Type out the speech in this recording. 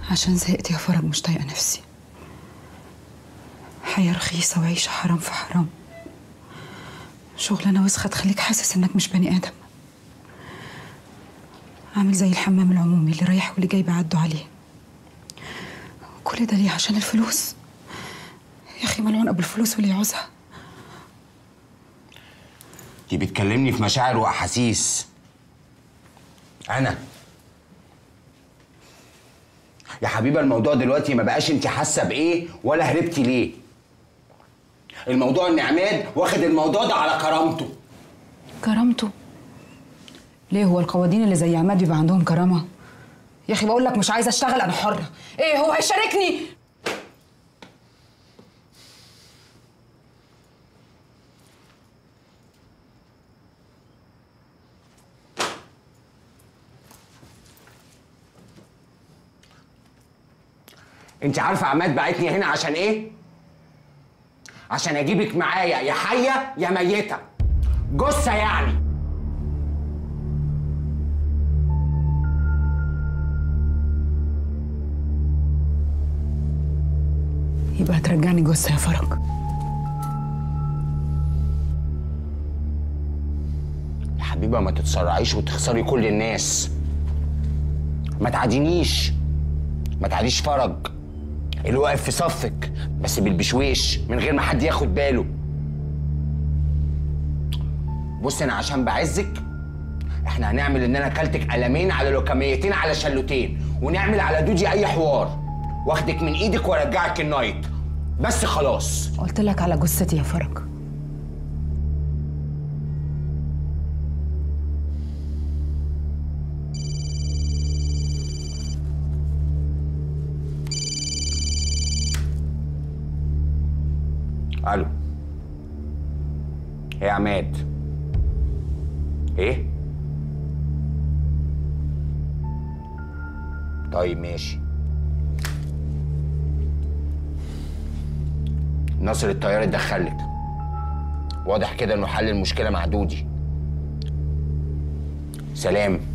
عشان زهقت يا فرج مش طايقه نفسي حياه رخيصه وعيشه حرام في حرام شغلانه وسخه تخليك حاسس انك مش بني ادم عامل زي الحمام العمومي اللي رايح واللي جاي بيعدوا عليه كل ده ليه عشان الفلوس يا اخي ملعون ابو الفلوس واللي يعوزها دي بتكلمني في مشاعر واحاسيس انا يا حبيبه الموضوع دلوقتي ما بقاش انت حاسه بايه ولا هربتي ليه الموضوع ان عماد واخد الموضوع ده على كرامته كرامته ليه هو القوادين اللي زي عماد بيبقى عندهم كرامه يا اخي بقول لك مش عايزه اشتغل انا حره ايه هو هيشاركني انت عارفه عماد بعتني هنا عشان ايه عشان اجيبك معايا يا حيه يا ميته جثه يعني يبقى هترجعني جثه يا فرج يا حبيبه ما تتسرعيش وتخسري كل الناس ما تعادينيش ما تعاديش فرج اللي واقف في صفك بس بالبشويش من غير ما حد ياخد باله بص انا عشان بعزك احنا هنعمل ان انا اكلتك قلمين على لوكميتين على شلوتين ونعمل على دودي اي حوار واخدك من ايدك وارجعك النايت بس خلاص قلت لك على جثتي يا فرج الو ايه يا عماد ايه طيب ماشي ناصر الطيار اتدخلت واضح كده انه حل المشكله مع دودي سلام